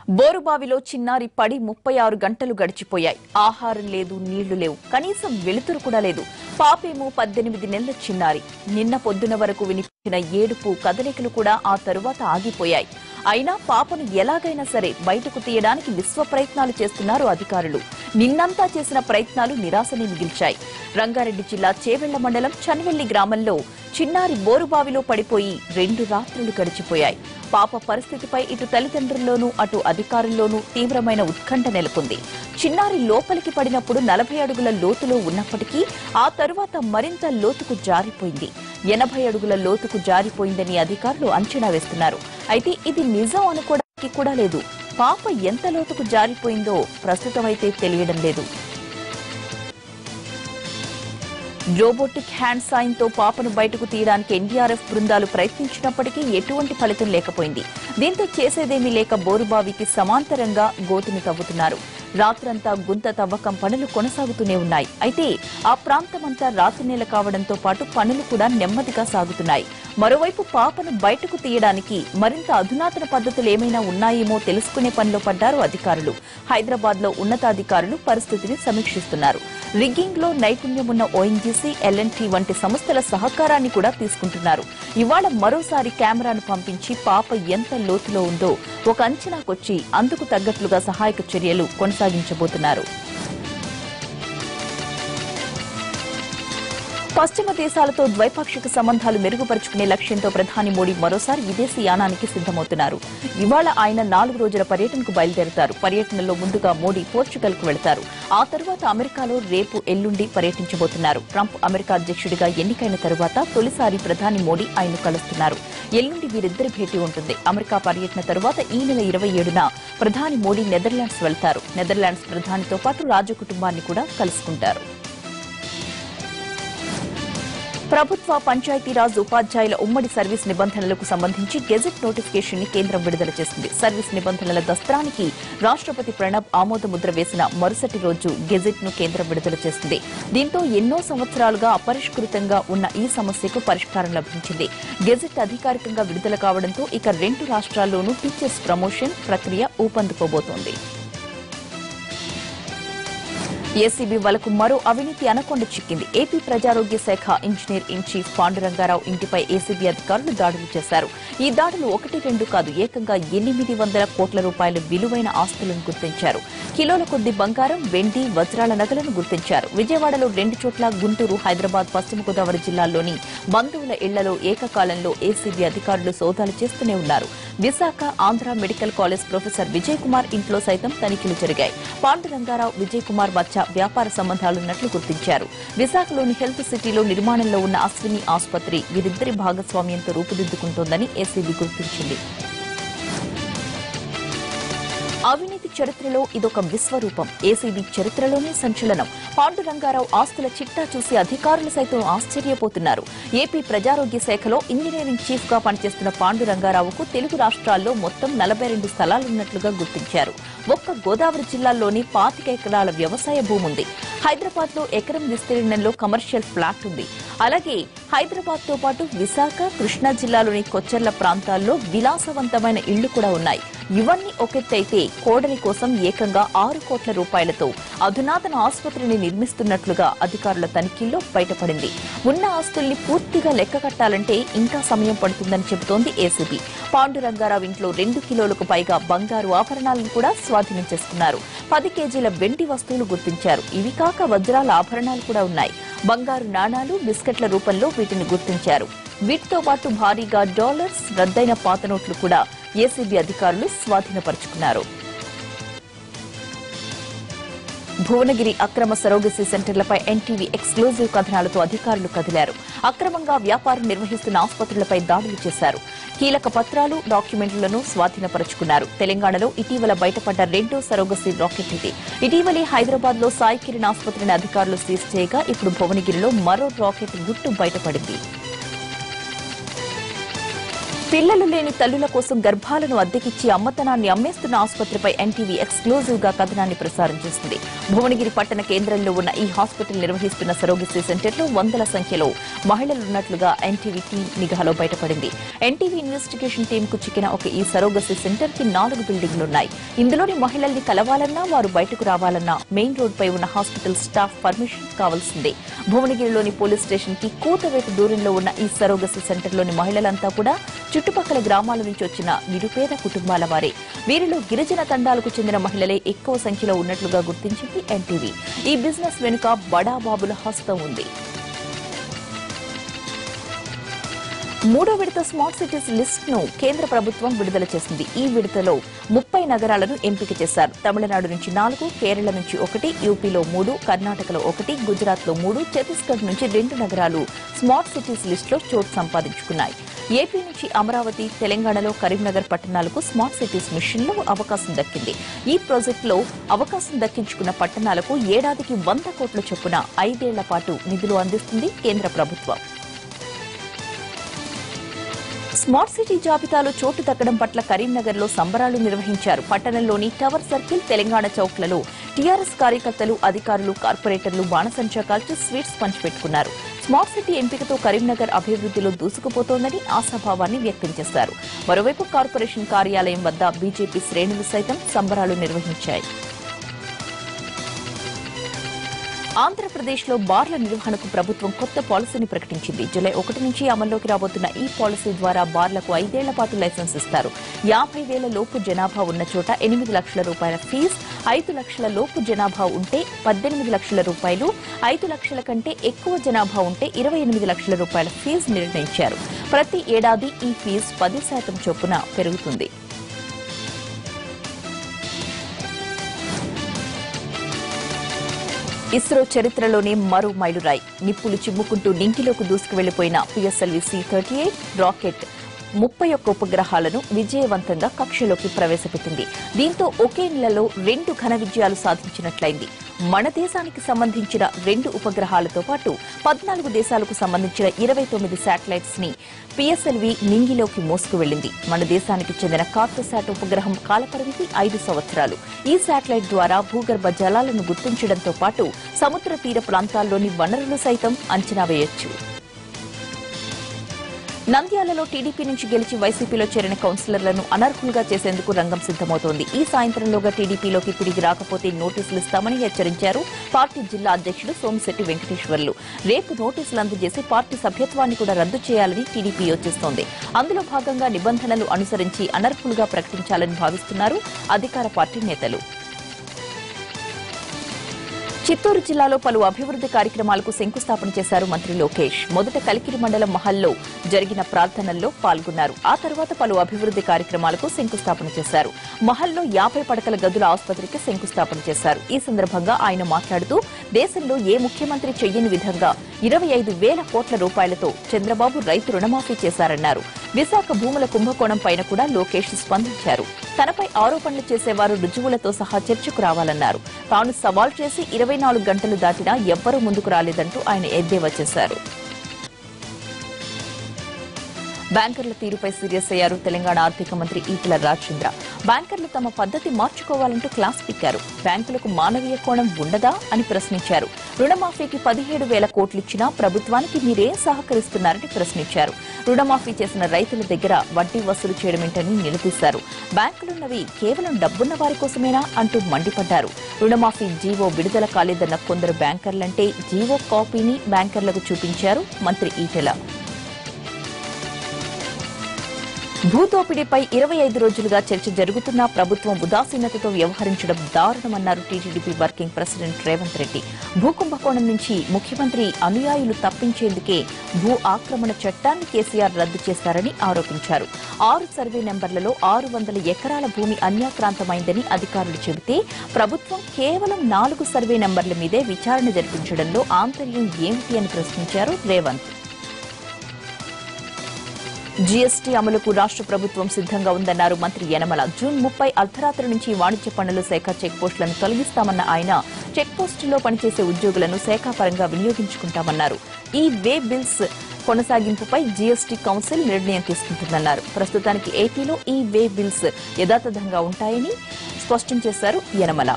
బోరుబావిలో చిన్నారి పడి ముప్పై ఆరు గంటలు గడిచిపోయాయి ఆహారం లేదు నీళ్లు లేవు కనీసం వెలుతురు కూడా లేదు పాపేమో పద్దెనిమిది నెలల చిన్నారి నిన్న పొద్దున వరకు వినిపించిన ఏడుపు కదలికలు కూడా ఆ తరువాత ఆగిపోయాయి అయినా పాపను ఎలాగైనా సరే బయటకు తీయడానికి విశ్వ ప్రయత్నాలు చేస్తున్నారు అధికారులు నిన్నంతా చేసిన ప్రయత్నాలు నిరాశని మిగిల్చాయి రంగారెడ్డి జిల్లా చేవెళ్ల మండలం చన్వెల్లి గ్రామంలో చిన్నారి బోరుబావిలో పడిపోయి రెండు రాత్రులు గడిచిపోయాయి పాప పరిస్థితిపై ఇటు తల్లిదండ్రుల్లోనూ అటు అధికారుల్లోనూ తీవ్రమైన ఉత్కంఠ నెలకొంది చిన్నారి లోపలికి పడినప్పుడు నలభై అడుగుల లోతులో ఉన్నప్పటికీ ఆ తరువాత మరింత లోతుకు జారిపోయింది ఎనభై అడుగుల లోతుకు జారిపోయిందని అధికారులు అంచనా వేస్తున్నారు అయితే ఇది నిజం అనుకోవడానికి కూడా లేదు పాప ఎంత లోతుకు జారిపోయిందో ప్రస్తుతమైతే తెలియడం లేదు రోబోటిక్ హ్యాండ్ సాయంతో పాపను బయటకు తీయడానికి ఎన్డీఆర్ఎఫ్ బృందాలు ప్రయత్నించినప్పటికీ ఎటువంటి ఫలితం లేకపోయింది దీంతో చేసేదేమీ లేక బోరుబావికి సమాంతరంగా గోతును తవ్వుతున్నారు రాత్రంతా గుంత తవ్వకం పనులు కొనసాగుతూనే ఉన్నాయి అయితే ఆ ప్రాంతమంతా రాతి నేల కావడంతో పాటు పనులు కూడా నెమ్మదిగా సాగుతున్నాయి మరోవైపు పాపను బయటకు తీయడానికి మరింత అధునాతన పద్ధతులు ఏమైనా ఉన్నాయేమో తెలుసుకునే పనిలో పడ్డారు అధికారులు హైదరాబాద్ లో ఉన్నతాధికారులు పరిస్థితిని సమీక్షిస్తున్నారు రిగ్గింగ్ లో నైపుణ్యం ఉన్న ఓఎన్జీసీ ఎల్ఎన్టీ వంటి సంస్థల సహకారాన్ని కూడా తీసుకుంటున్నారు ఇవాళ మరోసారి కెమెరాను పంపించి పాప ఎంత లోతులో ఉందో ఒక అంచనాకొచ్చి అందుకు తగ్గట్లుగా సహాయక చర్యలు కొనసాగించబోతున్నారు పశ్చిమ దేశాలతో ద్వైపాక్షిక సంబంధాలు మెరుగుపరుచుకునే లక్ష్యంతో ప్రధాని మోడీ మరోసారి విదేశీ యానానికి సిద్దమవుతున్నారు ఇవాళ ఆయన నాలుగు రోజుల పర్యటనకు బయలుదేరుతారు పర్యటనలో ముందుగా మోడీ పోర్చుగల్ కు వెళతారు ఆ తర్వాత అమెరికాలో రేపు ఎల్లుండి పర్యటించబోతున్నారు ట్రంప్ అమెరికా అధ్యక్షుడిగా ఎన్నికైన తరువాత తొలిసారి ప్రధాని మోడీ ఆయన్ను కలుస్తున్నారు ఎల్లుండి వీరిద్దరి భేటీ ఉంటుంది అమెరికా పర్యటన తరువాత ఈ నెల ఇరవై ఏడున ప్రధాని మోడీ నెదర్లాండ్స్ వెళ్తారు నెదర్లాండ్స్ ప్రధానితో పాటు రాజకుటుంబాన్ని కూడా కలుసుకుంటారు ప్రభుత్వ పంచాయతీరాజ్ ఉపాధ్యాయుల ఉమ్మడి సర్వీస్ నిబంధనలకు సంబంధించి గెజెట్ నోటిఫికేషన్ ని కేంద్రం విడుదల చేసింది సర్వీస్ నిబంధనల దస్త్రానికి రాష్ట్రపతి ప్రణబ్ ఆమోద ముద్ర వేసిన మరుసటి రోజు గెజెట్ ను కేంద్రం విడుదల చేసింది దీంతో ఎన్నో సంవత్సరాలుగా అపరిష్కృతంగా ఉన్న ఈ సమస్యకు పరిష్కారం లభించింది గెజెట్ అధికారికంగా విడుదల కావడంతో ఇక రెండు రాష్ట్రాల్లోనూ టీచర్స్ ప్రమోషన్ ప్రక్రియ ఊపందుకోబోతోంది ఏసీబీ వలకు మరో అవినీతి అనకొండ చిక్కింది ఏపీ ప్రజారోగ్య శాఖ ఇంజనీర్ ఇన్ చీఫ్ పాండురంగారావు ఇంటిపై ఏసీబీ అధికారులు దాడులు చేశారు ఈ దాడులు ఒకటి రెండు కాదు ఏకంగా ఎనిమిది వందల కోట్ల రూపాయల విలువైన ఆస్తులను గుర్తించారు కిలోల కొద్ది బంగారం వెండి వజ్రాల నగలను గుర్తించారు విజయవాడలో రెండు చోట్ల గుంటూరు హైదరాబాద్ పశ్చిమ గోదావరి జిల్లాల్లోని బంధువుల ఇళ్లలో ఏకకాలంలో ఏసీబీ అధికారులు సోదాలు చేస్తూనే ఉన్నారు Visakha Andhra medical college professor Vijay Kumar ఇంట్లో సైతం తనిఖీలు జరిగాయి పాండురంగారావు విజయ్ కుమార్ మధ్య వ్యాపార సంబంధాలున్నట్లు గుర్తించారు విశాఖలోని హెల్త్ సిటీలో నిర్మాణంలో ఉన్న అశ్విని ఆసుపత్రి వీరిద్దరి భాగస్వామ్యంతో రూపుదిద్దుకుంటోందని ఏసీబీ గుర్తించింది అవినీతి చరిత్రలో ఇదొక విశ్వరూపం ఏసీబీ చరిత్రలోనే సంచలనం పాండురంగారావు ఆస్తుల చిట్టా చూసి అధికారులు సైతం ఆశ్చర్యపోతున్నారు ఏపీ ప్రజారోగ్య శాఖలో ఇంజనీరింగ్ చీఫ్ గా పనిచేస్తున్న పాండురంగారావుకు తెలుగు రాష్ట్రాల్లో మొత్తం నలభై రెండు స్థలాలున్నట్లుగా గుర్తించారు ఒక్క గోదావరి జిల్లాల్లోని పాతిక ఎకరాల వ్యవసాయ భూమి ఉంది హైదరాబాద్ లో ఎకరం విస్తీర్ణంలో కమర్షియల్ ఫ్లాట్ ఉంది అలాగే హైదరాబాద్ తో పాటు విశాఖ కృష్ణా జిల్లాలోని కొచ్చర్ల ప్రాంతాల్లో విలాసవంతమైన ఇళ్లు కూడా ఉన్నాయి ఇవన్నీ ఒకెత్తైతే కోడలి కోసం ఏకంగా ఆరు కోట్ల రూపాయలతో అధునాతన ఆసుపత్రిని నిర్మిస్తున్నట్లుగా అధికారుల తనిఖీల్లో బయటపడింది ఉన్న ఆస్తుల్ని పూర్తిగా లెక్క కట్టాలంటే ఇంకా సమయం పడుతుందని చెబుతోంది ఏసీబీ పాండురంగారావు ఇంట్లో రెండు కిలోలకు పైగా బంగారు ఆభరణాలను కూడా స్వాధీనం చేసుకున్నారు పది కేజీల వెండి వస్తువులు గుర్తించారు ఇవి కాక వజ్రాల ఆభరణాలు కూడా ఉన్నాయి బంగారు నాణాలు బిస్కెట్ల రూపంలో వీటిని గుర్తించారు వీటితో పాటు భారీగా డాలర్స్ రద్దయిన పాత నోట్లు కూడా ఏసీబీ అధికారులు స్వాధీనపరుచుకున్నారు భువనగిరి అక్రమ సరోగసీ సెంటర్లపై ఎన్టీవీ ఎక్స్క్లూజివ్ కథనాలతో అధికారులు కదిలారు అక్రమంగా వ్యాపారం నిర్వహిస్తున్న ఆసుపత్రులపై దాడులు చేశారు కీలక పత్రాలు డాక్యుమెంట్లను స్వాధీనపరుచుకున్నారు తెలంగాణలో ఇటీవల బయటపడ్డ రెండో సరోగసీ రాకెట్ ఇది ఇటీవలే హైదరాబాద్ లో సాయి కిరణ్ ఆసుపత్రిని అధికారులు సీజ్ చేయగా ఇప్పుడు భువనగిరిలో మరో రాకెట్ గుట్టు బయటపడింది పిల్లలు లేని తల్లుల కోసం గర్భాలను అద్దెకిచ్చి అమ్మతనాన్ని అమ్మేస్తున్న ఆసుపత్రిపై ఎన్టీవీ ఎక్స్క్లూజివ్ గా కథనాన్ని ప్రసారం చేసింది భువనగిరి పట్టణ కేంద్రంలో ఉన్న ఈ హాస్పిటల్ నిర్వహిస్తున్న సరోగసీ సెంటర్లో వందల సంఖ్యలో మహిళలున్నట్లుగా ఎన్టీవీ టీం నిఘాలో బయటపడింది ఎన్టీవీ ఇన్వెస్టిగేషన్ టీం కు చిక్కిన ఒక ఈ సరోగసీ సెంటర్ కి నాలుగు బిల్డింగ్లున్నాయి ఇందులోని మహిళల్ని కలవాలన్నా వారు బయటకు రావాలన్నా మెయిన్ రోడ్ పై ఉన్న హాస్పిటల్ స్టాఫ్ పర్మిషన్ కావాల్సిందే భువనగిరిలోని పోలీస్ స్టేషన్ కి కూతవేటు దూరంలో ఉన్న ఈ సరోగసీ సెంటర్లోని మహిళలంతా కూడా చుట్టుపక్కల గ్రామాల నుంచి వచ్చిన నిరుపేద కుటుంబాల వారే వీరిలో గిరిజన తండాలకు చెందిన మహిళలే ఎక్కువ సంఖ్యలో ఉన్నట్లుగా గుర్తించింది ఎన్టీవీ ఈ బిజినెస్ వెనుక బడా బాబుల హస్తం ఉంది మూడో విడత స్మార్ట్ సిటీస్ లిస్ట్ ను కేంద్ర ప్రభుత్వం విడుదల చేసింది ఈ విడతలో ముప్పై నగరాలను ఎంపిక చేశారు తమిళనాడు నుంచి నాలుగు కేరళ నుంచి ఒకటి యూపీలో మూడు కర్ణాటకలో ఒకటి గుజరాత్ లో మూడు ఛత్తీస్గఢ్ నుంచి రెండు నగరాలు స్మార్ట్ సిటీస్ లిస్ట్ లో చోటు సంపాదించుకున్నాయి ఏపీ నుంచి అమరావతి తెలంగాణలో కరీంనగర్ పట్టణాలకు స్మార్ట్ సిటీస్ మిషన్ లో అవకాశం దక్కింది ఈ ప్రాజెక్టులో అవకాశం దక్కించుకున్న పట్టణాలకు ఏడాదికి వంద కోట్ల చొప్పున ఐదేళ్ల పాటు నిధులు అందిస్తుంది కేంద్ర ప్రభుత్వం స్మార్ట్ సిటీ జాబితాలో చోటు దక్కడం పట్ల కరీంనగర్ లో సంబరాలు నిర్వహించారు పట్టణంలోని టవర్ సర్కిల్ తెలంగాణ చౌక్లలో టీఆర్ఎస్ కార్యకర్తలు అధికారులు కార్పొరేటర్లు బాణసంచా కాల్చి స్వీట్స్ పంచిపెట్టుకున్నారు స్మార్ట్ సిటీ ఎంపికతో కరీంనగర్ అభివృద్ధిలో దూసుకుపోతోందని ఆశాభావాన్ని వ్యక్తం చేశారు మరోవైపు కార్పొరేషన్ కార్యాలయం వద్ద బీజేపీ శ్రేణులు సైతం సంబరాలు నిర్వహించాయి ఆంధ్రప్రదేశ్లో బార్ల నిర్వహణకు ప్రభుత్వం కొత్త పాలసీని ప్రకటించింది జూలై ఒకటి నుంచి అమల్లోకి రాబోతున్న ఈ పాలసీ ద్వారా బార్లకు ఐదేళ్ల పాటు లైసెన్స్ ఇస్తారు యాభై వేల లోపు జనాభా ఉన్న చోట ఎనిమిది లక్షల రూపాయల ఫీజు ఐదు లక్షల లోపు జనాభా ఉంటే పద్దెనిమిది లక్షల రూపాయలు ఐదు లక్షల కంటే ఎక్కువ జనాభా ఉంటే ఇరవై ఎనిమిది లక్షల రూపాయల ఫీజు నిర్ణయించారు ప్రతి ఏడాది ఈ ఫీజు పది శాతం చొప్పున పెరుగుతుంది ఇస్రో చరిత్రలోనే మరో మైలురాయి నిప్పులు చిమ్ముకుంటూ నింగిలోకి దూసుకువెళ్లిపోయిన PSLV C thirty eight rocket ముప్పై ఒక్క ఉపగ్రహాలను విజయవంతంగా కక్షలోకి ప్రవేశపెట్టింది దీంతో ఒకే నెలలో రెండు ఘన విజయాలు సాధించినట్లయింది మన దేశానికి సంబంధించిన రెండు ఉపగ్రహాలతో పాటు పద్నాలుగు దేశాలకు సంబంధించిన ఇరవై తొమ్మిది శాటిలైట్స్ ని పిఎస్ఎల్వి నింగిలోకి మోసుకు వెళ్లింది మన దేశానికి చెందిన కార్టోసాట్ ఉపగ్రహం కాలపరిమితి ఐదు సంవత్సరాలు ఈ శాటిలైట్ ద్వారా భూగర్భ జలాలను గుర్తించడంతో పాటు సముద్ర తీర ప్రాంతాల్లోని వనరులు సైతం అంచనా వేయొచ్చు నంద్యాలలో టీడీపీ నుంచి గెలిచి వైసీపీలో చేరిన కౌన్సిలర్లను అనర్హులుగా చేసేందుకు రంగం సిద్దమవుతోంది ఈ సాయంత్రంలోగా టీడీపీలోకి తిరిగి రాకపోతే నోటీసులు ఇస్తామని హెచ్చరించారు పార్టీ జిల్లా అధ్యక్షుడు సోమిశెట్టి వెంకటేశ్వర్లు రేపు నోటీసులు అందజేసి పార్టీ సభ్యత్వాన్ని కూడా రద్దు చేయాలని టీడీపీ యోచిస్తోంది అందులో భాగంగా నిబంధనలు అనుసరించి అనర్హులుగా ప్రకటించాలని భావిస్తున్నారు అధికార పార్టీ నేతలు చిత్తూరు జిల్లాలో పలు అభివృద్ది కార్యక్రమాలకు శంకుస్థాపన చేశారు మంత్రి లోకేష్ మొదట కలికిరి మండలం మహల్లో జరిగిన ప్రార్థనల్లో పాల్గొన్నారు ఆ తర్వాత పలు అభివృద్ది కార్యక్రమాలకు శంకుస్థాపన చేశారు మహల్లో యాభై పడకల గదుల ఆసుపత్రికి శంకుస్థాపన చేశారు ఈ సందర్భంగా ఆయన మాట్లాడుతూ దేశంలో ఏ ముఖ్యమంత్రి చెయ్యని విధంగా ఇరవై ఐదు వేల కోట్ల రూపాయలతో చంద్రబాబు రైతు రుణమాఫీ చేశారన్నారు విశాఖ భూముల కుంభకోణం పైన కూడా లోకేష్ స్పందించారు తనపై ఆరోపణలు చేసేవారు రుజువులతో సహా చర్చకు రావాలన్నారు తాను సవాల్ చేసి ఇరవై నాలుగు గంటలు దాటినా ఎవ్వరూ ముందుకు రాలేదంటూ ఆయన ఎద్దేవా చేశారు బ్యాంకర్ల తీరుపై సీరియస్ అయ్యారు తెలంగాణ ఆర్థిక మంత్రి ఈటల రాజేంద్ర బ్యాంకర్లు తమ పద్ధతి మార్చుకోవాలంటూ క్లాస్ పిక్కారు బ్యాంకులకు మానవీయ కోణం ఉండదా అని ప్రశ్నించారు రుణమాఫీకి పదిహేడు వేల కోట్లిచ్చినా ప్రభుత్వానికి మీరేం సహకరిస్తున్నారని ప్రశ్నించారు రుణమాఫీ చేసిన రైతుల దగ్గర వడ్డీ వసూలు చేయడమేంటని నిలదీశారు బ్యాంకులున్నవి కేవలం డబ్బున్న వారి కోసమేనా అంటూ మండిపడ్డారు రుణమాఫీ జీవో విడుదల కాలేదన్న కొందరు బ్యాంకర్లంటే జీవో కాపీని బ్యాంకర్లకు చూపించారు మంత్రి ఈటెల భూదోపిడీపై ఇరవై ఐదు రోజులుగా చర్చ జరుగుతున్నా ప్రభుత్వం ఉదాసీనతతో వ్యవహరించడం దారుణమన్నారు టీటీడీపీ వర్కింగ్ ప్రెసిడెంట్ రేవంత్ రెడ్డి భూకుంభకోణం నుంచి ముఖ్యమంత్రి అనుయాయులు తప్పించేందుకే భూ ఆక్రమణ చట్టాన్ని కేసీఆర్ రద్దు చేశారని ఆరోపించారు ఆరు సర్వే నెంబర్లలో ఆరు వందల ఎకరాల భూమి అన్యాక్రాంతమైందని అధికారులు చెబితే ప్రభుత్వం కేవలం నాలుగు సర్వే నెంబర్ల మీదే విచారణ జరిపించడంలో ఆంతర్యం ఏమిటి అని ప్రశ్నించారు రేవంత్ జీఎస్టీ అమలుకు రాష్ట్ర ప్రభుత్వం సిద్ధంగా ఉందన్నారు మంత్రి యనమల జూన్ ముప్పై అర్ధరాత్రి నుంచి వాణిజ్య పన్నుల శాఖ చెక్ పోస్టులను తొలగిస్తామన్న ఆయన చెక్ పోస్టుల్లో పనిచేసే ఉద్యోగులను శాఖాపరంగా వినియోగించుకుంటామన్నారు ఈ వే బిల్స్ కొనసాగింపుపై జీఎస్టీ కౌన్సిల్ నిర్ణయం తీసుకుంటుందన్నారు ప్రస్తుతానికి ఏపీలో ఈ వే బిల్స్ యథాతథంగా ఉంటాయని స్పష్టం చేశారు యనమల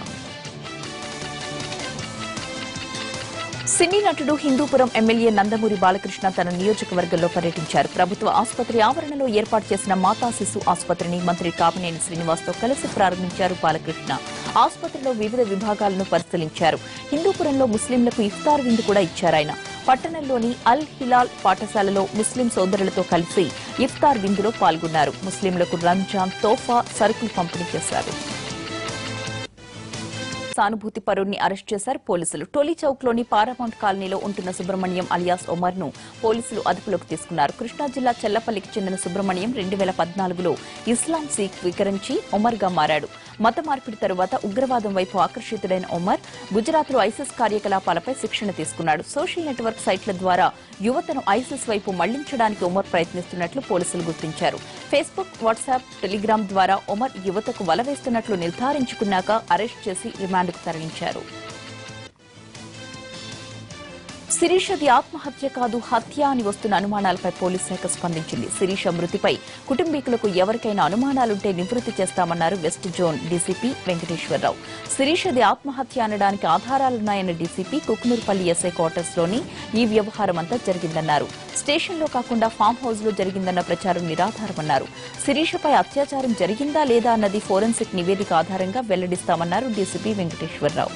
సినీ నటుడు హిందూపురం ఎమ్మెల్యే నందమూరి బాలకృష్ణ తన నియోజకవర్గంలో పర్యటించారు ప్రభుత్వ ఆసుపత్రి ఆవరణలో ఏర్పాటు చేసిన మాతా శిశు ఆసుపత్రిని మంత్రి కామినేని శ్రీనివాస్తో కలిసి ప్రారంభించారు బాలకృష్ణ ఆసుపత్రిలో వివిధ విభాగాలను పరిశీలించారు హిందూపురంలో ముస్లింలకు ఇఫ్తార్ విందు కూడా ఇచ్చారాయన పట్టణంలోని అల్ హిలాల్ పాఠశాలలో ముస్లిం సోదరులతో కలిసి ఇఫ్తార్ విందులో పాల్గొన్నారు ముస్లింలకు రంజాన్ తోఫా సరుకులు పంపిణీ చేశారు సానుభూతి పరుణ్ణి అరెస్ట్ చేశారు పోలీసులు టోలీ చౌక్ లోని పారామౌంట్ కాలనీలో ఉంటున్న సుబ్రహ్మణ్యం అలియాస్ ఒమర్ ను పోలీసులు అదుపులోకి తీసుకున్నారు కృష్ణా జిల్లా చెల్లపల్లికి చెందిన సుబ్రహ్మణ్యం రెండు వేల పద్నాలుగులో ఇస్లాం సీక్ స్వీకరించి ఒమర్ గా మారాడు మత మార్పిడి తరువాత ఉగ్రవాదం వైపు ఆకర్షితుడైన ఒమర్ గుజరాత్ లో ఐసిస్ కార్యకలాపాలపై శిక్షణ తీసుకున్నాడు సోషల్ నెట్వర్క్ సైట్ల ద్వారా యువతను ఐసిస్ వైపు మళ్లించడానికి ఒమర్ ప్రయత్నిస్తున్నట్లు పోలీసులు గుర్తించారు ఫేస్బుక్ వాట్సాప్ టెలిగ్రామ్ ద్వారా ఒమర్ యువతకు వల వేస్తున్నట్లు నిర్ధారించుకున్నాక అరెస్ట్ చేసి రిమాండ్కు తరలించారు శిరీషది ఆత్మహత్య కాదు హత్య అని వస్తున్న అనుమానాలపై పోలీస్ శాఖ స్పందించింది శిరీష మృతిపై కుటుంబీకులకు ఎవరికైనా అనుమానాలుంటే నివృత్తి చేస్తామన్నారు వెస్ట్ జోన్ డీసీపీ వెంకటేశ్వరరావు శిరీషది ఆత్మహత్య అనడానికి ఆధారాలున్నాయన్న డీసీపీ కుక్నూర్పల్లి ఎస్ఐ క్వార్టర్స్ లోని ఈ వ్యవహారం అంతా జరిగిందన్నారు స్టేషన్లో కాకుండా ఫామ్ హౌస్ లో జరిగిందన్న ప్రచారం నిరాధారమన్నారు శిరీషపై అత్యాచారం జరిగిందా లేదా అన్నది ఫోరెన్సిక్ నివేదిక ఆధారంగా వెల్లడిస్తామన్నారు డీసీపీ వెంకటేశ్వరరావు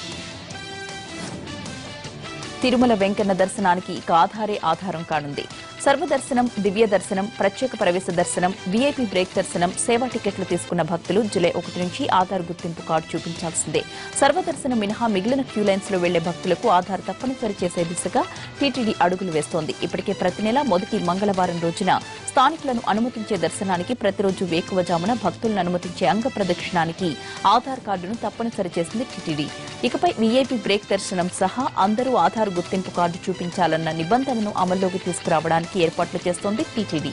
తిరుమల వెంకన్న దర్శనానికి ఇక ఆధారే ఆధారం కానుంది సర్వదర్శనం దివ్య దర్శనం ప్రత్యేక ప్రవేశ దర్శనం వీఐపీ బ్రేక్ దర్శనం సేవా టికెట్లు తీసుకున్న భక్తులు జులై ఒకటి నుంచి ఆధార్ గుర్తింపు కార్డు చూపించాల్సిందే సర్వదర్శనం మినహా మిగిలిన క్యూ లైన్స్ లో వెళ్లే భక్తులకు ఆధార్ తప్పనిసరి చేసే దిశగా టీటీడీ అడుగులు వేస్తోంది ఇప్పటికే ప్రతి నెల మొదటి మంగళవారం రోజున స్థానికులను అనుమతించే దర్శనానికి ప్రతిరోజు వేకువజామున భక్తులను అనుమతించే అంగ ప్రదక్షిణానికి ఆధార్ కార్డును తప్పనిసరి చేసింది టీటీడీ ఇకపై వీఐపీ బ్రేక్ దర్శనం సహా అందరూ ఆధార్ గుర్తింపు కార్డు చూపించాలన్న నిబంధనను అమల్లోకి తీసుకురావడానికి ఏర్పాట్లు చేస్తోంది టీటీడీ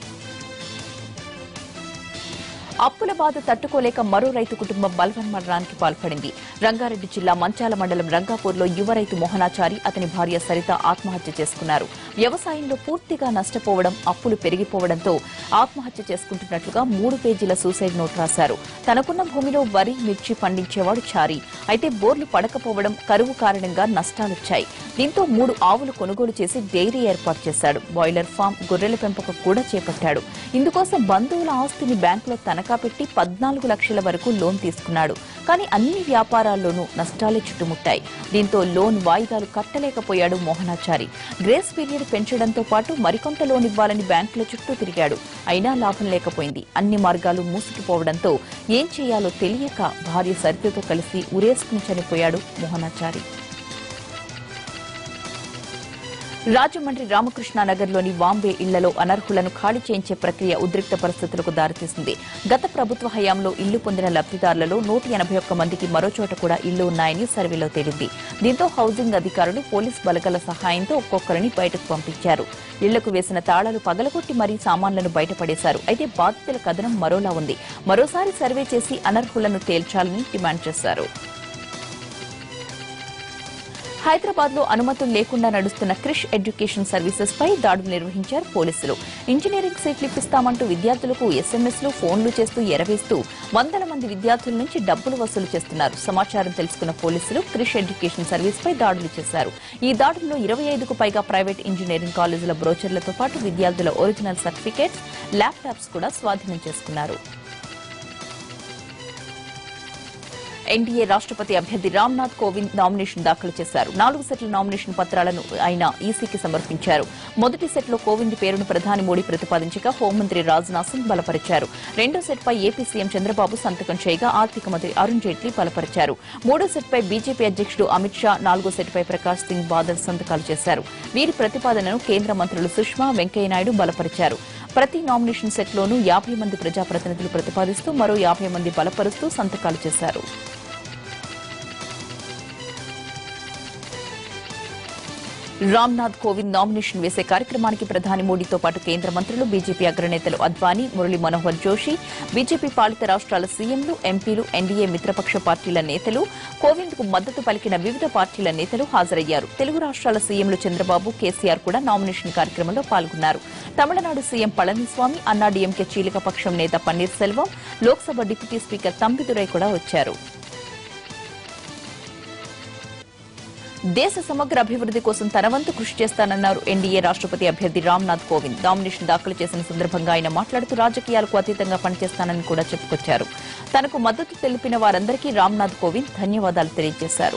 అప్పుల బాధ తట్టుకోలేక మరో రైతు కుటుంబం బలవన్మరణానికి పాల్పడింది రంగారెడ్డి జిల్లా మంచాల మండలం రంగాపూర్లో యువ రైతు మోహనాచారి అతని భార్య సరిత ఆత్మహత్య చేసుకున్నారు వ్యవసాయంలో పూర్తిగా నష్టపోవడం అప్పులు పెరిగిపోవడంతో ఆత్మహత్య చేసుకుంటున్నట్లుగా మూడు పేజీల సూసైడ్ నోట్ రాశారు తనకున్న భూమిలో వరి మిర్చి పండించేవాడు చారి అయితే బోర్లు పడకపోవడం కరువు కారణంగా నష్టాలొచ్చాయి దీంతో మూడు ఆవులు కొనుగోలు చేసి డైరీ ఏర్పాటు చేశాడు బాయిలర్ ఫామ్ గొర్రెల పెంపకం కూడా చేపట్టాడు ఇందుకోసం బంధువుల ఆస్తిని బ్యాంకులో తనఖా పెట్టి పద్నాలుగు లక్షల వరకు లోన్ తీసుకున్నాడు కానీ అన్ని వ్యాపారాల్లోనూ నష్టాలే చుట్టుముట్టాయి దీంతో లోన్ వాయిదాలు కట్టలేకపోయాడు మోహనాచారి గ్రేస్ పీరియడ్ పెంచడంతో పాటు మరికొంత లోన్ ఇవ్వాలని బ్యాంకుల చుట్టూ తిరిగాడు అయినా లాభం లేకపోయింది అన్ని మార్గాలు మూసుకుపోవడంతో ఏం చేయాలో తెలియక భార్య సరితతో కలిసి ఉరేసుకుని చనిపోయాడు మోహనాచారి రాజమండ్రి రామకృష్ణానగర్లోని వాంబే ఇళ్లలో అనర్హులను ఖాళీ చేయించే ప్రక్రియ ఉద్రిక్త పరిస్థితులకు దారితీసింది గత ప్రభుత్వ హయాంలో ఇల్లు పొందిన లబ్దిదారులలో నూట ఎనభై ఒక్క మందికి మరో చోట కూడా ఇల్లు ఉన్నాయని సర్వేలో తేలింది దీంతో హౌసింగ్ అధికారులు పోలీస్ బలగాల సహాయంతో ఒక్కొక్కరిని బయటకు పంపించారు ఇళ్లకు వేసిన తాళాలు పగలగొట్టి మరీ సామాన్లను బయటపడేశారు అయితే బాధితుల కథనం మరోలా ఉంది మరోసారి సర్వే చేసి అనర్హులను తేల్చాలని డిమాండ్ చేశారు హైదరాబాద్ లో అనుమతులు లేకుండా నడుస్తున్న క్రిష్ ఎడ్యుకేషన్ సర్వీసెస్ పై దాడులు నిర్వహించారు పోలీసులు ఇంజనీరింగ్ సీట్లు ఇప్పిస్తామంటూ విద్యార్థులకు ఎస్ఎంఎస్లు ఫోన్లు చేస్తూ ఎరవేస్తూ వందల మంది విద్యార్థుల నుంచి డబ్బులు వసూలు చేస్తున్నారు సమాచారం తెలుసుకున్న పోలీసులు క్రిష్ ఎడ్యుకేషన్ సర్వీస్ పై దాడులు చేశారు ఈ దాడుల్లో ఇరవై ఐదుకు పైగా ప్రైవేట్ ఇంజనీరింగ్ కాలేజీల బ్రోచర్లతో పాటు విద్యార్థుల ఒరిజినల్ సర్టిఫికేట్స్ ల్యాప్టాప్స్ కూడా స్వాధీనం చేసుకున్నారు ఎన్డీఏ రాష్ట్రపతి అభ్యర్థి రామ్నాథ్ కోవింద్ నామినేషన్ దాఖలు చేశారు నాలుగు సెట్ల నామినేషన్ పత్రాలను ఆయన ఈసీకి సమర్పించారు మొదటి సెట్లో కోవింద్ పేరును ప్రధాని మోడీ ప్రతిపాదించగా హోంమంత్రి రాజ్నాథ్ సింగ్ బలపరిచారు రెండో సెట్పై ఏపీ సీఎం చంద్రబాబు సంతకం చేయగా ఆర్థిక మంత్రి అరుణ్ జైట్లీ బలపరిచారు మూడో సెట్పై బీజేపీ అధ్యక్షుడు అమిత్ షా నాలుగో సెట్పై ప్రకాష్ సింగ్ బాదల్ సంతకాలు చేశారు వీరి ప్రతిపాదనను కేంద్ర మంత్రులు సుష్మా వెంకయ్యనాయుడు బలపరిచారు ప్రతి నామినేషన్ సెట్లోనూ యాభై మంది ప్రజాప్రతినిధులు ప్రతిపాదిస్తూ మరో యాభై మంది బలపరుస్తూ సంతకాలు చేశారు రామ్నాథ్ కోవింద్ నామినేషన్ వేసే కార్యక్రమానికి ప్రధాని మోడీతో పాటు కేంద్ర మంత్రులు బీజేపీ అగ్రనేతలు అద్వానీ మురళీ మనోహర్ జోషి బీజేపీ పాలిత రాష్ట్రాల సీఎంలు ఎంపీలు ఎన్డీఏ మిత్రపక్ష పార్టీల నేతలు కోవింద్ కు మద్దతు పలికిన వివిధ పార్టీల నేతలు హాజరయ్యారు తెలుగు రాష్ట్రాల సీఎంలు చంద్రబాబు కేసీఆర్ కూడా నామినేషన్ కార్యక్రమంలో పాల్గొన్నారు తమిళనాడు సీఎం పళనిస్వామి అన్నాడీఎంకే చీలిక పక్షం నేత పన్నీర్ సెల్వం లోక్సభ డిప్యూటీ స్పీకర్ తంబిదురై కూడా వచ్చారు దేశ సమగ్ర అభివృద్ది కోసం తన వంతు కృషి చేస్తానన్నారు ఎన్డీఏ రాష్ట్రపతి అభ్యర్థి రామ్నాథ్ కోవింద్ నామినేషన్ దాఖలు చేసిన సందర్భంగా ఆయన మాట్లాడుతూ రాజకీయాలకు అతీతంగా పనిచేస్తానని కూడా చెప్పుకొచ్చారు తనకు మద్దతు తెలిపిన వారందరికీ రామ్నాథ్ కోవింద్ ధన్యవాదాలు తెలియజేశారు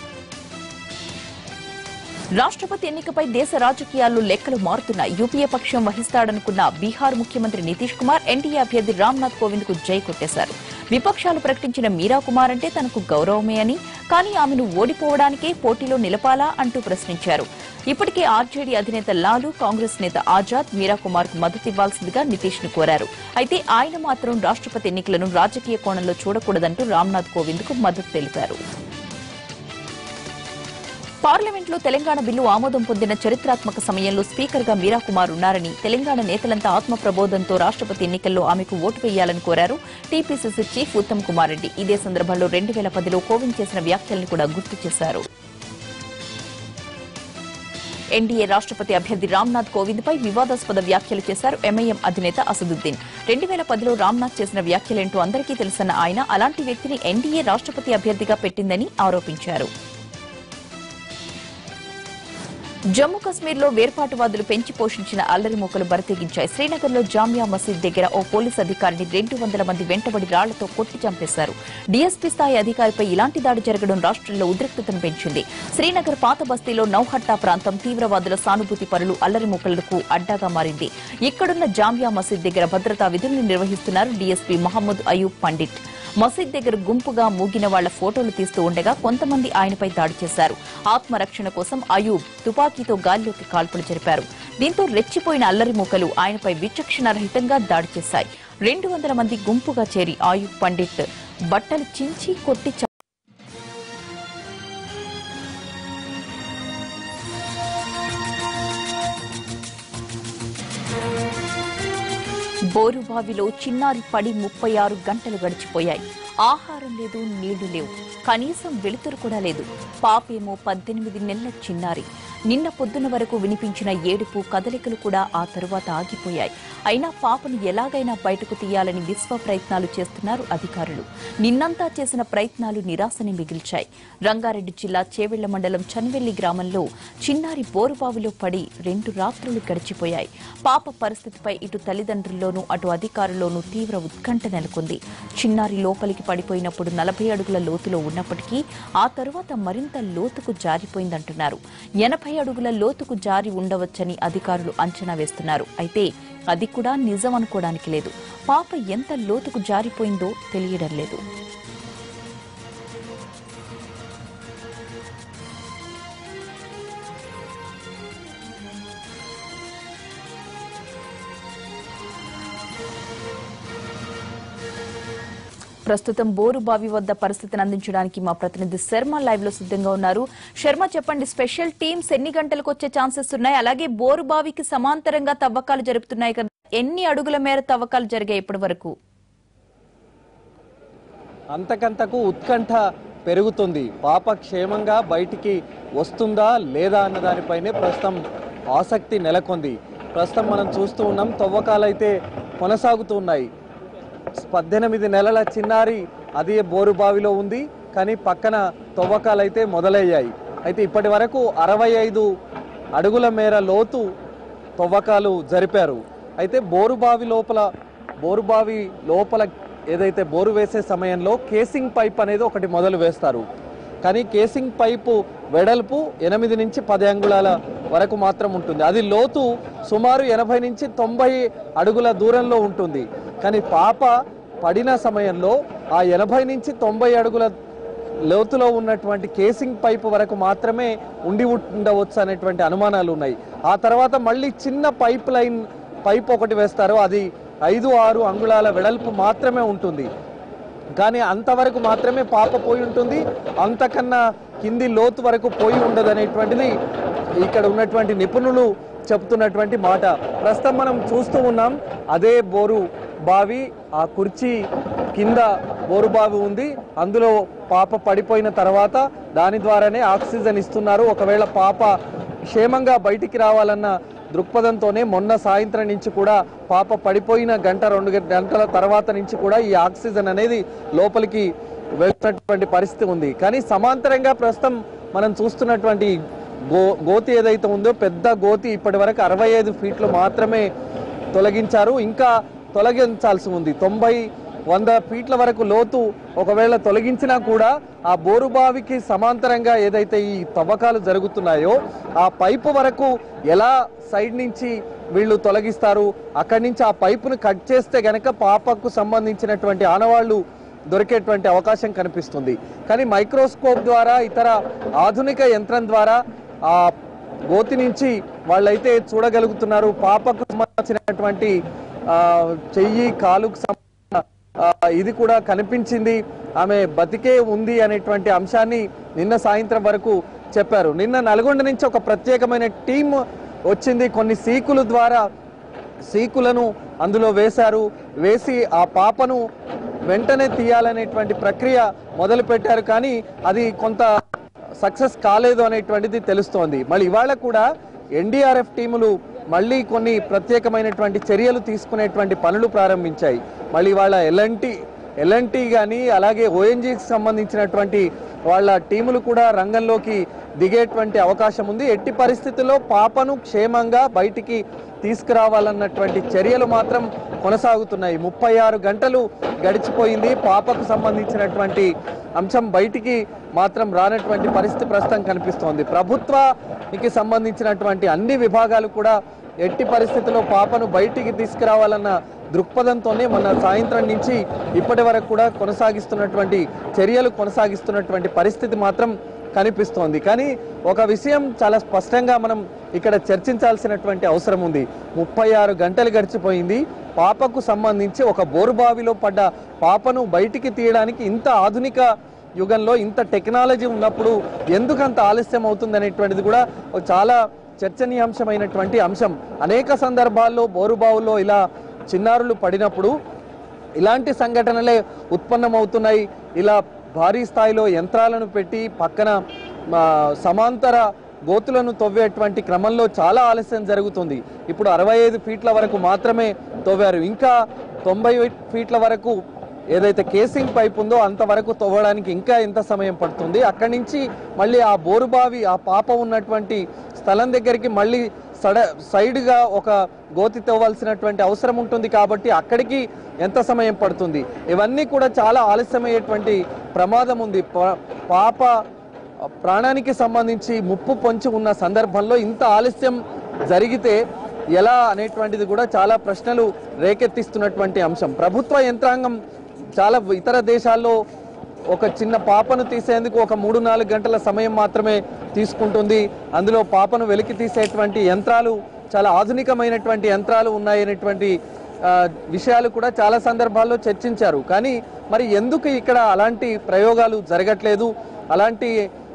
రాష్ట్రపతి ఎన్నికపై దేశ రాజకీయాల్లో లెక్కలు మారుతున్నాయి యూపీఏ పక్షం వహిస్తాడనుకున్న బీహార్ ముఖ్యమంత్రి నితీష్ కుమార్ ఎన్డీఏ అభ్యర్థి రామ్నాథ్ కోవింద్ కు జై కొట్టేశారు విపక్షాలు ప్రకటించిన మీరా కుమార్ అంటే తనకు గౌరవమే అని కానీ ఆమెను ఓడిపోవడానికే పోటీలో నిలపాలా అంటూ ప్రశ్నించారు ఇప్పటికే ఆర్జేడీ అధినేత లాలు కాంగ్రెస్ నేత ఆజాద్ మీరా కుమార్ కు మద్దతు ఇవ్వాల్సిందిగా నితీష్ ను కోరారు అయితే ఆయన మాత్రం రాష్ట్రపతి ఎన్నికలను రాజకీయ కోణంలో చూడకూడదంటూ రామ్నాథ్ కోవింద్ కు మద్దతు తెలిపారు పార్లమెంట్లో తెలంగాణ బిల్లు ఆమోదం పొందిన చరిత్రాత్మక సమయంలో స్పీకర్ గా మీరా కుమార్ ఉన్నారని తెలంగాణ నేతలంతా ఆత్మ ప్రబోధంతో రాష్ట్రపతి ఎన్నికల్లో ఆమెకు ఓటు వేయాలని కోరారు టీపీసీసీ చీఫ్ ఉత్తమ్ కుమార్ రెడ్డి ఇదే సందర్భంలో రెండు వేల పదిలో కోవింద్ చేసిన వ్యాఖ్యలను కూడా గుర్తు చేశారు ఎన్డీఏ రాష్ట్రపతి అభ్యర్థి రామ్నాథ్ కోవింద్ పై వివాదాస్పద వ్యాఖ్యలు చేశారు ఎంఐఎం అధినేత అసదుద్దీన్ రెండు వేల పదిలో రామ్నాథ్ చేసిన వ్యాఖ్యలేంటో అందరికీ తెలుసన్న ఆయన అలాంటి వ్యక్తిని ఎన్డీఏ రాష్ట్రపతి అభ్యర్థిగా పెట్టిందని ఆరోపించారు జమ్మూ కశ్మీర్లో వేర్పాటువాదులు పెంచి పోషించిన అల్లరి మూకలు బరితెగించాయి శ్రీనగర్లో జామియా మసీద్ దగ్గర ఓ పోలీస్ అధికారిని రెండు వందల మంది వెంటబడి రాళ్లతో కొట్టి చంపేశారు డీఎస్పీ స్థాయి అధికారిపై ఇలాంటి దాడి జరగడం రాష్ట్రంలో ఉద్రిక్తతను పెంచింది శ్రీనగర్ పాత బస్తీలో నౌహట్టా ప్రాంతం తీవ్రవాదుల సానుభూతి పరులు అల్లరి మూకలకు అడ్డాగా మారింది ఇక్కడున్న జామియా మసీద్ దగ్గర భద్రతా విధులను నిర్వహిస్తున్నారు డీఎస్పీ మహమ్మద్ అయూబ్ పండిట్ మసీద్ దగ్గర గుంపుగా మూగిన వాళ్ల ఫోటోలు తీస్తూ ఉండగా కొంతమంది ఆయనపై దాడి చేశారు ఆత్మరక్షణ కోసం అయూబ్ తుపాకీతో గాల్లోకి కాల్పులు జరిపారు దీంతో రెచ్చిపోయిన అల్లరి మూకలు ఆయనపై విచక్షణరహితంగా దాడి చేశాయి రెండు వందల మంది గుంపుగా చేరి ఆయూబ్ పండిట్ బట్టలు చించి కొట్టి చ- బోరుబావిలో చిన్నారి పడి ముప్పై ఆరు గంటలు గడిచిపోయాయి ఆహారం లేదు నీళ్లు లేవు కనీసం వెలుతురు కూడా లేదు పాపేమో పద్దెనిమిది నెలల చిన్నారి నిన్న పొద్దున వరకు వినిపించిన ఏడుపు కదలికలు కూడా ఆ తరువాత ఆగిపోయాయి అయినా పాపను ఎలాగైనా బయటకు తీయాలని విశ్వ ప్రయత్నాలు చేస్తున్నారు అధికారులు నిన్నంతా చేసిన ప్రయత్నాలు నిరాశని మిగిల్చాయి రంగారెడ్డి జిల్లా చేవెళ్ల మండలం చనివెల్లి గ్రామంలో చిన్నారి బోరుబావిలో పడి రెండు రాత్రులు గడిచిపోయాయి పాప పరిస్థితిపై ఇటు తల్లిదండ్రుల్లోనూ అటు అధికారుల్లోనూ తీవ్ర ఉత్కంఠ నెలకొంది చిన్నారి లోపలికి పడిపోయినప్పుడు నలభై అడుగుల లోతులో ఉన్నప్పటికీ ఆ తరువాత మరింత లోతుకు జారిపోయిందంటున్నారు ఎనభై అడుగుల లోతుకు జారి ఉండవచ్చని అధికారులు అంచనా వేస్తున్నారు అయితే అది కూడా నిజం అనుకోవడానికి లేదు పాప ఎంత లోతుకు జారిపోయిందో తెలియడం లేదు ప్రస్తుతం బోరుబావి వద్ద పరిస్థితిని అందించడానికి మా ప్రతినిధి శర్మ లైవ్ లో సిద్ధంగా ఉన్నారు శర్మ చెప్పండి స్పెషల్ టీమ్స్ ఎన్ని గంటలకు వచ్చే ఛాన్సెస్ ఉన్నాయి అలాగే బోరుబావికి సమాంతరంగా తవ్వకాలు జరుపుతున్నాయి కదా ఎన్ని అడుగుల మేర తవ్వకాలు జరిగాయి ఇప్పటి వరకు అంతకంతకు ఉత్కంఠ పెరుగుతుంది పాప క్షేమంగా బయటికి వస్తుందా లేదా అన్న దానిపైనే ప్రస్తుతం ఆసక్తి నెలకొంది ప్రస్తుతం మనం చూస్తూ ఉన్నాం తవ్వకాలైతే కొనసాగుతూ ఉన్నాయి పద్దెనిమిది నెలల చిన్నారి అదే బోరుబావిలో ఉంది కానీ పక్కన తవ్వకాలైతే మొదలయ్యాయి అయితే ఇప్పటి వరకు అరవై ఐదు అడుగుల మేర లోతు తవ్వకాలు జరిపారు అయితే బోరుబావి లోపల బోరుబావి లోపల ఏదైతే బోరు వేసే సమయంలో కేసింగ్ పైప్ అనేది ఒకటి మొదలు వేస్తారు కానీ కేసింగ్ పైపు వెడల్పు ఎనిమిది నుంచి పది అంగుళాల వరకు మాత్రం ఉంటుంది అది లోతు సుమారు ఎనభై నుంచి తొంభై అడుగుల దూరంలో ఉంటుంది కానీ పాప పడిన సమయంలో ఆ ఎనభై నుంచి తొంభై అడుగుల లోతులో ఉన్నటువంటి కేసింగ్ పైపు వరకు మాత్రమే ఉండి ఉండవచ్చు అనేటువంటి అనుమానాలు ఉన్నాయి ఆ తర్వాత మళ్ళీ చిన్న పైప్ లైన్ పైప్ ఒకటి వేస్తారు అది ఐదు ఆరు అంగుళాల వెడల్పు మాత్రమే ఉంటుంది కానీ అంతవరకు మాత్రమే పాప పోయి ఉంటుంది అంతకన్నా కింది లోతు వరకు పోయి ఉండదు అనేటువంటిది ఇక్కడ ఉన్నటువంటి నిపుణులు చెప్తున్నటువంటి మాట ప్రస్తుతం మనం చూస్తూ ఉన్నాం అదే బోరు బావి ఆ కుర్చీ కింద బోరు బావి ఉంది అందులో పాప పడిపోయిన తర్వాత దాని ద్వారానే ఆక్సిజన్ ఇస్తున్నారు ఒకవేళ పాప క్షేమంగా బయటికి రావాలన్న దృక్పథంతోనే మొన్న సాయంత్రం నుంచి కూడా పాప పడిపోయిన గంట రెండు గంటల తర్వాత నుంచి కూడా ఈ ఆక్సిజన్ అనేది లోపలికి వెళ్తున్నటువంటి పరిస్థితి ఉంది కానీ సమాంతరంగా ప్రస్తుతం మనం చూస్తున్నటువంటి గో గోతి ఏదైతే ఉందో పెద్ద గోతి ఇప్పటి వరకు అరవై ఐదు ఫీట్లు మాత్రమే తొలగించారు ఇంకా తొలగించాల్సి ఉంది తొంభై వంద ఫీట్ల వరకు లోతు ఒకవేళ తొలగించినా కూడా ఆ బోరుబావికి సమాంతరంగా ఏదైతే ఈ తవ్వకాలు జరుగుతున్నాయో ఆ పైపు వరకు ఎలా సైడ్ నుంచి వీళ్ళు తొలగిస్తారు అక్కడి నుంచి ఆ పైపును కట్ చేస్తే గనక పాపకు సంబంధించినటువంటి ఆనవాళ్లు దొరికేటువంటి అవకాశం కనిపిస్తుంది కానీ మైక్రోస్కోప్ ద్వారా ఇతర ఆధునిక యంత్రం ద్వారా ఆ గోతి నుంచి వాళ్ళైతే చూడగలుగుతున్నారు పాపకు సంబంధించినటువంటి ఆ, చెయ్యి కాలుకు సంబంధించిన ఆ, ఇది కూడా కనిపించింది ఆమె బతికే ఉంది అనేటువంటి అంశాన్ని నిన్న సాయంత్రం వరకు చెప్పారు నిన్న నల్గొండ నుంచి ఒక ప్రత్యేకమైన టీం వచ్చింది కొన్ని సీకుల ద్వారా సీకులను అందులో వేశారు వేసి ఆ పాపను వెంటనే తీయాలనేటువంటి ప్రక్రియ మొదలు పెట్టారు కానీ అది కొంత సక్సెస్ కాలేదు అనేటువంటిది తెలుస్తోంది మళ్ళీ ఇవాళ కూడా ఎన్డీఆర్ఎఫ్ టీములు మళ్ళీ కొన్ని ప్రత్యేకమైనటువంటి చర్యలు తీసుకునేటువంటి పనులు ప్రారంభించాయి మళ్ళీ వాళ్ళ ఎల్ఎన్టీ ఎల్ఎన్టీ కానీ అలాగే ఓఎన్జీకి సంబంధించినటువంటి వాళ్ళ టీములు కూడా రంగంలోకి దిగేటువంటి అవకాశం ఉంది ఎట్టి పరిస్థితుల్లో పాపను క్షేమంగా బయటికి తీసుకురావాలన్నటువంటి చర్యలు మాత్రం కొనసాగుతున్నాయి ముప్పై ఆరు గంటలు గడిచిపోయింది పాపకు సంబంధించినటువంటి అంశం బయటికి మాత్రం రానటువంటి పరిస్థితి ప్రస్తుతం కనిపిస్తోంది ప్రభుత్వానికి సంబంధించినటువంటి అన్ని విభాగాలు కూడా ఎట్టి పరిస్థితుల్లో పాపను బయటికి తీసుకురావాలన్న దృక్పథంతోనే మన సాయంత్రం నుంచి ఇప్పటి వరకు కూడా కొనసాగిస్తున్నటువంటి చర్యలు కొనసాగిస్తున్నటువంటి పరిస్థితి మాత్రం కనిపిస్తోంది కానీ ఒక విషయం చాలా స్పష్టంగా మనం ఇక్కడ చర్చించాల్సినటువంటి అవసరం ఉంది ముప్పై ఆరు గంటలు గడిచిపోయింది పాపకు సంబంధించి ఒక బోరుబావిలో పడ్డ పాపను బయటికి తీయడానికి ఇంత ఆధునిక యుగంలో ఇంత టెక్నాలజీ ఉన్నప్పుడు ఎందుకు అంత ఆలస్యం అవుతుంది అనేటువంటిది కూడా ఒక చాలా చర్చనీయాంశమైనటువంటి అంశం అనేక సందర్భాల్లో బోరుబావుల్లో ఇలా చిన్నారులు పడినప్పుడు ఇలాంటి సంఘటనలే ఉత్పన్నమవుతున్నాయి ఇలా భారీ స్థాయిలో యంత్రాలను పెట్టి పక్కన ఆ, సమాంతర గోతులను తవ్వేటువంటి క్రమంలో చాలా ఆలస్యం జరుగుతుంది ఇప్పుడు అరవై ఐదు ఫీట్ల వరకు మాత్రమే తవ్వారు ఇంకా తొంభై ఫీట్ల వరకు ఏదైతే కేసింగ్ పైప్ ఉందో అంతవరకు తవ్వడానికి ఇంకా ఎంత సమయం పడుతుంది అక్కడి నుంచి మళ్ళీ ఆ బోరుబావి ఆ పాప ఉన్నటువంటి స్థలం దగ్గరికి మళ్ళీ సడ సైడ్గా ఒక గోతి తవ్వాల్సినటువంటి అవసరం ఉంటుంది కాబట్టి అక్కడికి ఎంత సమయం పడుతుంది ఇవన్నీ కూడా చాలా ఆలస్యమయ్యేటువంటి ప్రమాదం ఉంది ప- పాప ప్రాణానికి సంబంధించి ముప్పు పొంచి ఉన్న సందర్భంలో ఇంత ఆలస్యం జరిగితే ఎలా అనేటువంటిది కూడా చాలా ప్రశ్నలు రేకెత్తిస్తున్నటువంటి అంశం ప్రభుత్వ యంత్రాంగం చాలా ఇతర దేశాల్లో ఒక చిన్న పాపను తీసేందుకు ఒక మూడు నాలుగు గంటల సమయం మాత్రమే తీసుకుంటుంది అందులో పాపను వెలికి తీసేటువంటి యంత్రాలు చాలా ఆధునికమైనటువంటి యంత్రాలు ఉన్నాయనేటువంటి ఆ, విషయాలు కూడా చాలా సందర్భాల్లో చర్చించారు కానీ మరి ఎందుకు ఇక్కడ అలాంటి ప్రయోగాలు జరగట్లేదు అలాంటి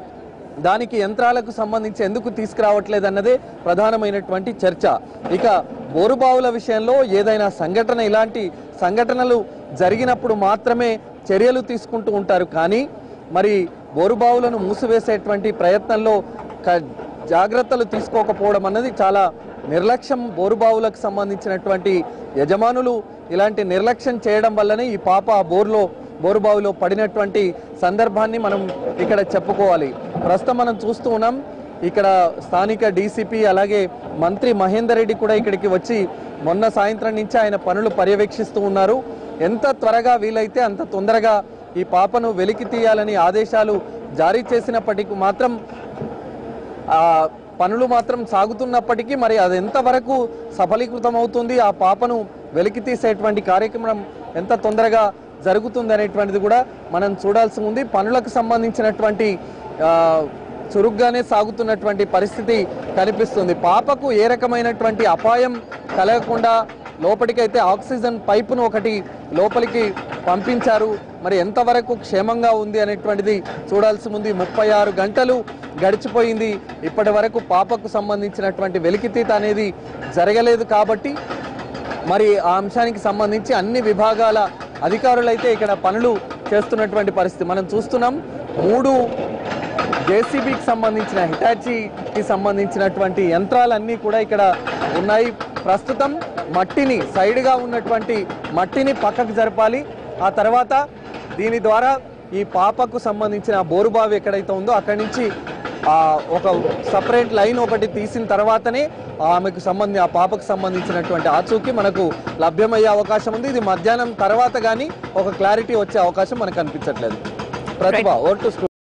దానికి యంత్రాలకు సంబంధించి ఎందుకు తీసుకురావట్లేదు అన్నదే ప్రధానమైనటువంటి చర్చ ఇక బోరుబావుల విషయంలో ఏదైనా సంఘటన ఇలాంటి సంఘటనలు జరిగినప్పుడు మాత్రమే చర్యలు తీసుకుంటూ ఉంటారు కానీ మరి బోరుబావులను మూసివేసేటువంటి ప్రయత్నంలో క- జాగ్రత్తలు తీసుకోకపోవడం అన్నది చాలా నిర్లక్ష్యం బోరుబావులకు సంబంధించినటువంటి యజమానులు ఇలాంటి నిర్లక్ష్యం చేయడం వల్లనే ఈ పాప ఆ బోరులో బోరుబావిలో పడినటువంటి సందర్భాన్ని మనం ఇక్కడ చెప్పుకోవాలి ప్రస్తుతం మనం చూస్తూ ఉన్నాం ఇక్కడ స్థానిక డీసీపీ అలాగే మంత్రి మహేందర్ రెడ్డి కూడా ఇక్కడికి వచ్చి మొన్న సాయంత్రం నుంచి ఆయన పనులు పర్యవేక్షిస్తూ ఉన్నారు ఎంత త్వరగా వీలైతే అంత తొందరగా ఈ పాపను వెలికి తీయాలని ఆదేశాలు జారీ చేసినప్పటికీ మాత్రం ఆ పనులు మాత్రం సాగుతున్నప్పటికీ మరి అది ఎంతవరకు సఫలీకృతం అవుతుంది ఆ పాపను వెలికి తీసేటువంటి కార్యక్రమం ఎంత తొందరగా జరుగుతుంది అనేటువంటిది కూడా మనం చూడాల్సి ఉంది పనులకు సంబంధించినటువంటి ఆ, చురుగ్గానే సాగుతున్నటువంటి పరిస్థితి కనిపిస్తుంది పాపకు ఏ రకమైనటువంటి అపాయం కలగకుండా లోపలికైతే ఆక్సిజన్ పైపును ఒకటి లోపలికి పంపించారు మరి ఎంతవరకు క్షేమంగా ఉంది అనేటువంటిది చూడాల్సి ఉంది ముప్పై ఆరు గంటలు గడిచిపోయింది ఇప్పటి వరకు పాపకు సంబంధించినటువంటి వెలికితీత అనేది జరగలేదు కాబట్టి మరి ఆ అంశానికి సంబంధించి అన్ని విభాగాల అధికారులైతే ఇక్కడ పనులు చేస్తున్నటువంటి పరిస్థితి మనం చూస్తున్నాం మూడు జేసీబీకి సంబంధించిన హిటాచీకి సంబంధించినటువంటి యంత్రాలన్నీ కూడా ఇక్కడ ఉన్నాయి ప్రస్తుతం మట్టిని సైడ్గా ఉన్నటువంటి మట్టిని పక్కకు జరపాలి ఆ తర్వాత దీని ద్వారా ఈ పాపకు సంబంధించిన బోరుబావి ఎక్కడైతే ఉందో అక్కడి నుంచి ఆ ఒక సపరేట్ లైన్ ఒకటి తీసిన తర్వాతనే ఆమెకు సంబంధి ఆ పాపకు సంబంధించినటువంటి ఆచూకీ మనకు లభ్యమయ్యే అవకాశం ఉంది ఇది మధ్యాహ్నం తర్వాత కానీ ఒక క్లారిటీ వచ్చే అవకాశం మనకు కనిపించట్లేదు ప్రతిభ ఓటు